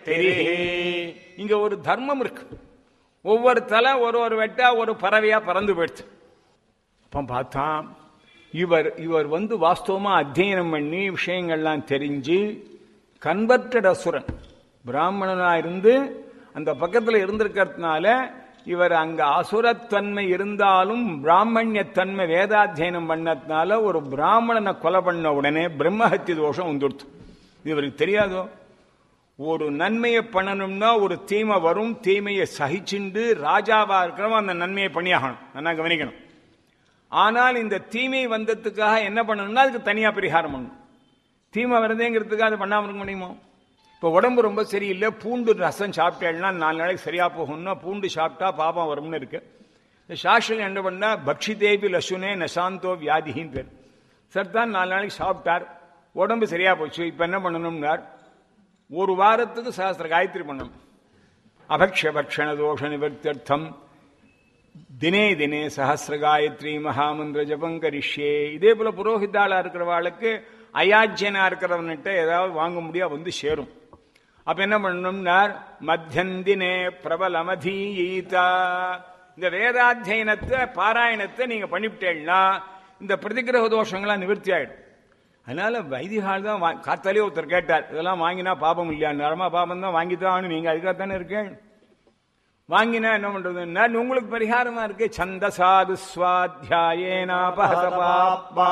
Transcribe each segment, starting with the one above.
தெரியே இங்க ஒரு தர்மம் இருக்கு ஒவ்வொரு தலை ஒரு ஒரு வெட்டா ஒரு பறவையா பறந்து போயிடுச்சு அப்ப பார்த்தான் இவர் இவர் வந்து வாஸ்தவமா அத்தியனம் பண்ணி விஷயங்கள்லாம் தெரிஞ்சு கன்வெர்டட் அசுரன் பிராமணனா இருந்து அந்த பக்கத்துல இருந்திருக்கிறதுனால இவர் அங்க அசுரத்தன்மை இருந்தாலும் பிராமணியத்தன்மை வேதாத்தியனம் பண்ணதுனால ஒரு பிராமணனை கொலை பண்ண உடனே பிரம்மஹத்தி தோஷம் வந்துடுச்சு இது இவருக்கு தெரியாதோ ஒரு நன்மையை பண்ணணும்னா ஒரு தீமை வரும் தீமையை சகிச்சுண்டு ராஜாவா இருக்கிறவன் அந்த நன்மையை பண்ணியாகணும் நல்லா கவனிக்கணும் ஆனால் இந்த தீமை வந்ததுக்காக என்ன பண்ணணும்னா அதுக்கு தனியா பரிகாரம் பண்ணணும் தீமை வருதேங்கிறதுக்காக அதை பண்ணாம இருக்க முடியுமோ இப்போ உடம்பு ரொம்ப சரியில்லை பூண்டு ரசம் சாப்பிட்டேன்னா நாலு நாளைக்கு சரியா போகும்னா பூண்டு சாப்பிட்டா பாபம் வரும்னு இருக்கு இந்த சாஸ்திரம் என்ன பண்ணா பக்ஷி தேவி லசுனே நசாந்தோ வியாதின்னு பேர் சார் தான் நாலு நாளைக்கு சாப்பிட்டார் உடம்பு சரியா போச்சு இப்போ என்ன பண்ணணும்னார் ஒரு வாரத்துக்கு சாஸ்திர காயத்ரி பண்ணணும் அபக்ஷ பக்ஷண தோஷ நிவர்த்தியர்த்தம் தினே தினே சஹசிர காயத்ரி மகாமந்திர ஜபம் கரிஷ்யே இதே போல புரோஹிதாளா இருக்கிறவாளுக்கு அயாஜ்யனா இருக்கிறவன்கிட்ட ஏதாவது வாங்க முடியா வந்து சேரும் அப்ப என்ன பண்ணணும்னார் மத்தியந்தினே பிரபலமதீயீதா இந்த வேதாத்தியனத்தை பாராயணத்தை நீங்க பண்ணிவிட்டேன்னா இந்த பிரதிகிரக தோஷங்கள்லாம் நிவர்த்தி ஆயிடும் அதனால வைதிகால் தான் வா- காத்தாலே ஒருத்தர் கேட்டார் இதெல்லாம் வாங்கினா பாபம் இல்லையா நரமா பாபம் தான் வாங்கி தான் ஆகணும். நீங்க அதுக்காக தானே இருக்கேன் வாங்கினா என்ன பண்றதுன்னா உங்களுக்கு பரிகாரமா இருக்கு சந்தசாது சுவாத்தியாயேனாபஹத பாப்பா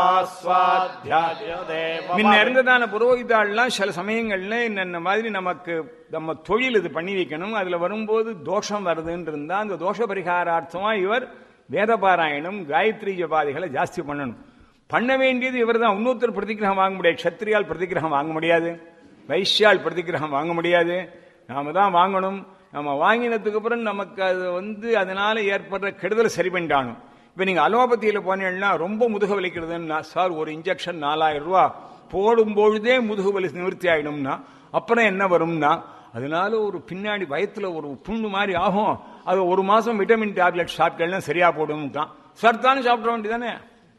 முன்ன இருந்ததான புரோகிதாள்லாம் சில சமயங்கள்ல இந்த மாதிரி நமக்கு நம்ம தொழில் இது பண்ணி வைக்கணும் அதுல வரும்போது தோஷம் வருதுன்னு இருந்தா அந்த தோஷ பரிகாரார்த்தமா இவர் வேதபாராயணம் காயத்ரி ஜபாதிகளை ஜாஸ்தி பண்ணணும் பண்ண வேண்டியது இவர் தான் இன்னொருத்தர் பிரதிகிரகம் வாங்க முடியாது க்ஷத்ரியால் பிரதிகிரகம் வாங்க முடியாது வைஷ்யால் பிரதிகிரகம் வாங்க முடியாது நாம தான் வாங்கணும் நம்ம வாங்கினதுக்கு அப்புறம் நமக்கு அது வந்து அதனால ஏற்படுற கெடுதலை சரி பண்ணிட்டானும் இப்ப நீங்க அலோபதியில போனீங்கன்னா ரொம்ப முதுகு வலிக்கிறதுன்னா சார் ஒரு இன்ஜெக்ஷன் நாலாயிரம் ரூபாய் போடும் பொழுதே முதுகு வலி நிவர்த்தி ஆயிடும்னா அப்புறம் என்ன வரும்னா அதனால ஒரு பின்னாடி வயத்துல ஒரு புண்ணு மாதிரி ஆகும் அது ஒரு மாசம் விட்டமின் டேப்லெட் சாப்பிட்டேன்னா சரியா போடும்ட்டான் சர்த்தானு சாப்பிட வேண்டியதானே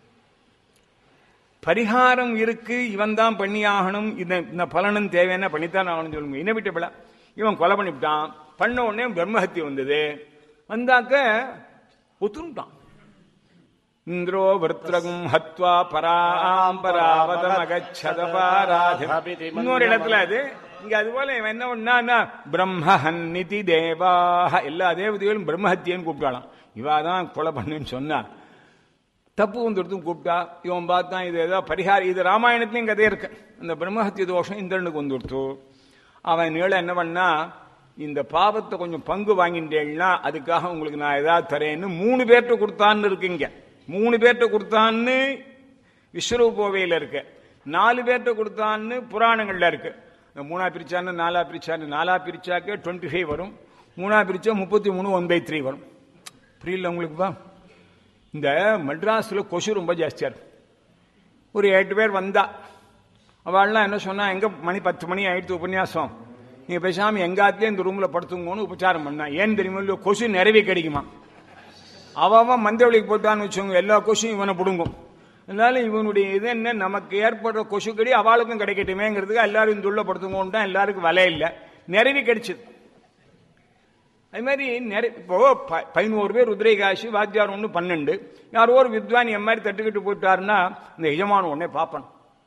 பரிகாரம் இருக்கு இவன் தான் பண்ணியாகணும் இந்த இந்த பலனும் தேவையான பண்ணித்தான் ஆகணும் சொல்லுங்க இன்னவிட்டபிள இவன் கொலை பண்ணிவிட்டான் பண்ண உடனே பிரம்மஹத்தி வந்தது வந்தாக்க ஒத்துட்டான் இந்திரோ விருத்ரகும் ஹத்வா பராம்பராவதமகச்சதபாராதி இன்னொரு இடத்துல அது இங்க அது போல இவன் என்ன பண்ணா பிரம்மஹன்னிதி தேவாக எல்லா தேவதைகளும் பிரம்மஹத்தியன்னு கூப்பிட்டாலாம் இவாதான் கொலை பண்ணுன்னு சொன்னா தப்பு வந்துடுத்தும் கூப்பிட்டா இவன் பார்த்தான் இது ஏதோ பரிகாரம் இது ராமாயணத்துலயும் கதை இருக்கு இந்த பிரம்மஹத்திய தோஷம் இந்திரனுக்கு வந்துடுத்து அவன் நீள என்ன பண்ணா இந்த பாவத்தை கொஞ்சம் பங்கு வாங்கிட்டேன்னா அதுக்காக உங்களுக்கு நான் ஏதாவது தரேன்னு மூணு பேர்ட்ட கொடுத்தான்னு இருக்குங்க மூணு பேர்ட்ட கொடுத்தான்னு விஸ்வரூபோவையில் இருக்கு நாலு பேர்ட்ட கொடுத்தான்னு புராணங்கள்ல இருக்கு இந்த மூணா பிரிச்சான்னு நாலா பிரிச்சான்னு நாலா பிரிச்சாக்க டுவெண்ட்டி ஃபைவ் வரும் மூணா பிரிச்சா முப்பத்தி மூணு ஒன் பை த்ரீ வரும் புரியல உங்களுக்குப்பா இந்த மெட்ராஸில் கொசு ரொம்ப ஜாஸ்தியா இருக்கு ஒரு எட்டு பேர் வந்தா அவள்லாம் என்ன சொன்னா எங்க மணி பத்து மணி ஆயிடுத்து உபன்யாசம் நீங்க பேசாம எங்காத்திலே இந்த ரூம்ல படுத்துங்கன்னு உபச்சாரம் பண்ணா ஏன் தெரியுமா இல்லையோ கொசு நிறைவே கிடைக்குமா அவ அவன் மந்தவெளிக்கு போட்டான்னு வச்சுக்கோங்க எல்லா கொசும் இவனை பிடுங்கும் அதனால இவனுடைய இது என்ன நமக்கு ஏற்படுற கொசு கடி அவளுக்கும் கிடைக்கட்டுமேங்கிறதுக்கு எல்லாரும் இந்த உள்ள படுத்துங்கோன்னு எல்லாருக்கும் விலை இல்லை நிறைவே கிடைச்சது அது மாதிரி நிறைய இப்போ ப- பதினோரு பேர் உதிரைகாசி வாத்தியார் ஒன்று பன்னெண்டு யாரோ ஒரு வித்வான் என் மாதிரி தட்டுக்கிட்டு போயிட்டாருன்னா இந்த எஜமான உடனே பார்ப்பேன்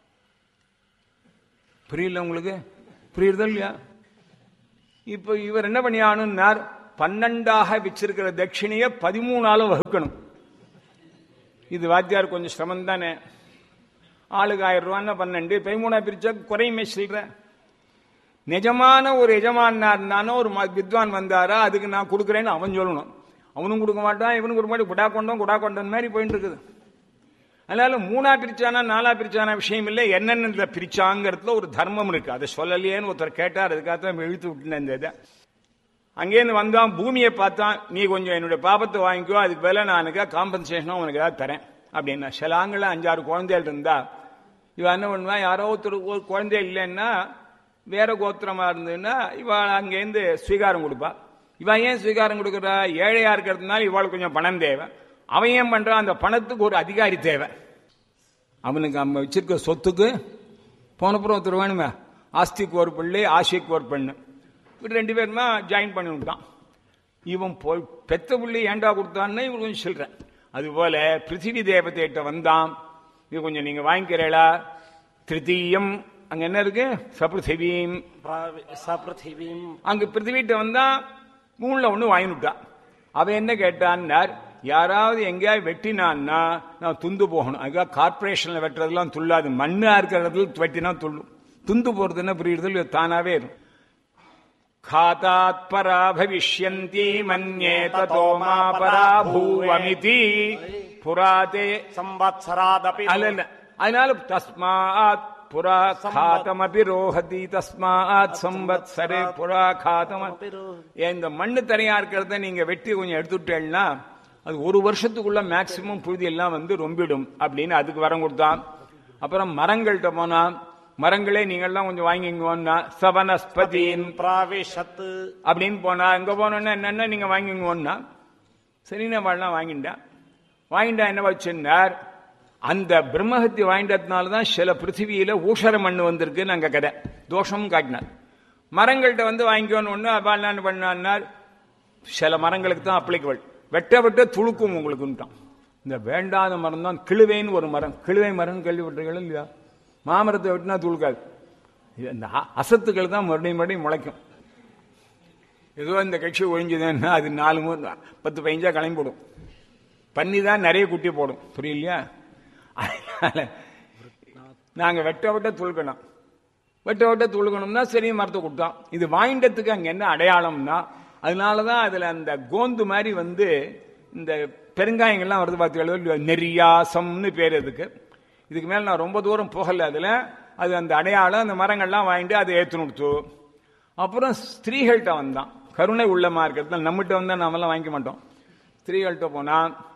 புரியல உங்களுக்கு புரியுறதா இல்லையா இப்போ இவர் என்ன பண்ணியானுன்னார் பன்னெண்டாக வச்சிருக்கிற தட்சிணையை பதிமூணாலும் வகுக்கணும் இது வாத்தியார் கொஞ்சம் சிரமம் தானே ஆளுக்கு ஆயிரம் ரூபான்னா பன்னெண்டு பதிமூணா பிரிச்சா குறையுமே சில்ற நிஜமான ஒரு எஜமானார்னானோ ஒரு ம- வித்வான் வந்தாரா அதுக்கு நான் கொடுக்குறேன்னு அவன் சொல்லணும் அவனும் கொடுக்க மாட்டான் இவனும் கொடுக்க மாட்டான் குடா கொண்டோம் குடா கொண்டன் மாதிரி போயிட்டு இருக்குது அதனால மூணா பிரிச்சானா நாலா பிரிச்சானா விஷயம் இல்லை என்னென்ன பிரிச்சாங்கிறதுல ஒரு தர்மம் இருக்கு அதை சொல்லலையேன்னு ஒருத்தர் கேட்டார் அதுக்காக தான் இழுத்து விட்டுனேன் இந்த இதை அங்கேருந்து வந்தான் பூமியை பார்த்தான் நீ கொஞ்சம் என்னுடைய பாபத்தை வாங்கிக்கோ அதுக்கு பதிலா நான் எனக்கு காம்பன்சேஷனும் உனக்கு ஏதாவது தரேன் அப்படின்னா சில ஆண்கள் அஞ்சாறு குழந்தைகள் இருந்தா இவன் என்ன பண்ணுவான் யாரோ ஒருத்தர் ஒரு குழந்தை இல்லைன்னா வேற கோத்திரமா இருந்ததுன்னா இவ அங்கேருந்து ஸ்வீகாரம் கொடுப்பா இவன் ஏன் ஸ்வீகாரம் கொடுக்குறா ஏழையா இருக்கிறதுனால இவாளுக்கு கொஞ்சம் பணம் தேவை அவன் ஏன் பண்றான் அந்த பணத்துக்கு ஒரு அதிகாரி தேவை அவனுக்கு நம்ம வச்சிருக்க சொத்துக்கு போனப்புறம் ஒருத்தர் வேணுமே ஆஸ்திக்கு ஒரு பிள்ளை ஆசைக்கு ஒரு பெண்ணு இப்படி ரெண்டு பேருமா ஜாயின் பண்ணி விட்டான் இவன் போய் பெத்த புள்ளி ஏண்டா கொடுத்தான்னு இவன் கொஞ்சம் சொல்றேன் அதுபோல பிருத்திவி தேவதைகிட்ட வந்தான் இது கொஞ்சம் நீங்க வாங்கிக்கிறீங்களா திருத்தீயம் அங்க என்ன இருக்கு சபிருத்திவியும் प्रावि- सपृथिवीं அங்க பிருத்திவிட்ட வந்தா மூணுல ஒண்ணு வாங்கினுட்டான் அவன் என்ன கேட்டான்னார் யாராவது எங்கேயாவது வெட்டினான்னா நான் துந்து போகணும் அதுக்காக கார்பரேஷன்ல வெட்டுறதெல்லாம் துள்ளாது மண்ணா இருக்கிற இடத்துல வெட்டினா துள்ளும் துந்து போறதுன்னா புரியுறது இல்லையோ தானாவே இருக்கும் खातात् परा भविष्यन्ति मन्ये ततो मा परा भूवमिति पुराते संवत्सरादपि அல்ல இல்ல அதனால தஸ்மாத் புரா காத்தமபி ரோஹதி தஸ்மாத் சம்பத்சரே புரா காத்தம் இந்த மண்ணு தரையா இருக்கிறத நீங்க வெட்டி கொஞ்சம் எடுத்துட்டேன்னா அது ஒரு வருஷத்துக்குள்ள மேக்சிமம் புழுதி எல்லாம் வந்து ரொம்பிடும் அப்படின்னு அதுக்கு வரம் கொடுத்தான் அப்புறம் மரங்கள்கிட்ட போனா மரங்களே நீங்கள்லாம் கொஞ்சம் வாங்கிங்கோன்னா சவனஸ்பதியின் प्राविशत् அப்படின்னு போனா அங்க போனோன்னா என்னென்ன நீங்க வாங்கிங்கோன்னா சரி நான் வாழலாம் வாங்கிட்டேன் வாங்கிட்டா என்ன வச்சுன்னார் அந்த பிரம்மஹத்தி வாங்கிட்டதுனால தான் சில பிருத்திவியில ஊஷர மண் வந்திருக்குன்னு அங்க கதை தோஷமும் காட்டினார் மரங்கள்கிட்ட வந்து வாங்கிக்கோன்னு ஒண்ணு அவள் என்ன பண்ணார் சில மரங்களுக்கு தான் அப்ளிகபிள் வெட்ட வெட்ட துளுக்கும் உங்களுக்குன்ட்டான் இந்த வேண்டாத மரம் தான் கிழுவைன்னு ஒரு மரம் கிழுவை மரம் கேள்விப்பட்டீர்கள் இல்லையா மாமரத்தை வெட்டினா துளுக்காது இது இந்த அ- அசத்துக்கள் தான் மறுபடியும் மறுபடியும் முளைக்கும் ஏதோ இந்த கட்சி ஒழிஞ்சதுன்னா அது நாலு மூணு பத்து பதினஞ்சா கிளம்பி போடும் பண்ணி தான் நிறைய குட்டி போடும் புரியலையா அதனால நாங்க வெட்ட வெட்ட துளுக்கணும் வெட்ட வெட்ட துளுக்கணும்னா சரி மரத்தை கொடுத்தோம் இது வாங்கிட்டதுக்கு அங்க என்ன அடையாளம்னா அதனாலதான் அதுல அந்த கோந்து மாதிரி வந்து இந்த பெருங்காயங்கள்லாம் வருது பார்த்தீங்களா நெறியாசம்னு பேர் அதுக்கு இதுக்கு மேல நான் ரொம்ப தூரம் போகல அதுல அது அந்த அடையாளம் அந்த மரங்கள்லாம் வாங்கிட்டு அதை ஏத்து கொடுத்து அப்புறம் ஸ்திரீகள்கிட்ட வந்தான் கருணை உள்ளமா இருக்கிறது நம்மகிட்ட வந்தா நாமெல்லாம் வாங்கிக்க மாட்டோம் ஸ்திரீகள்கிட்ட போனா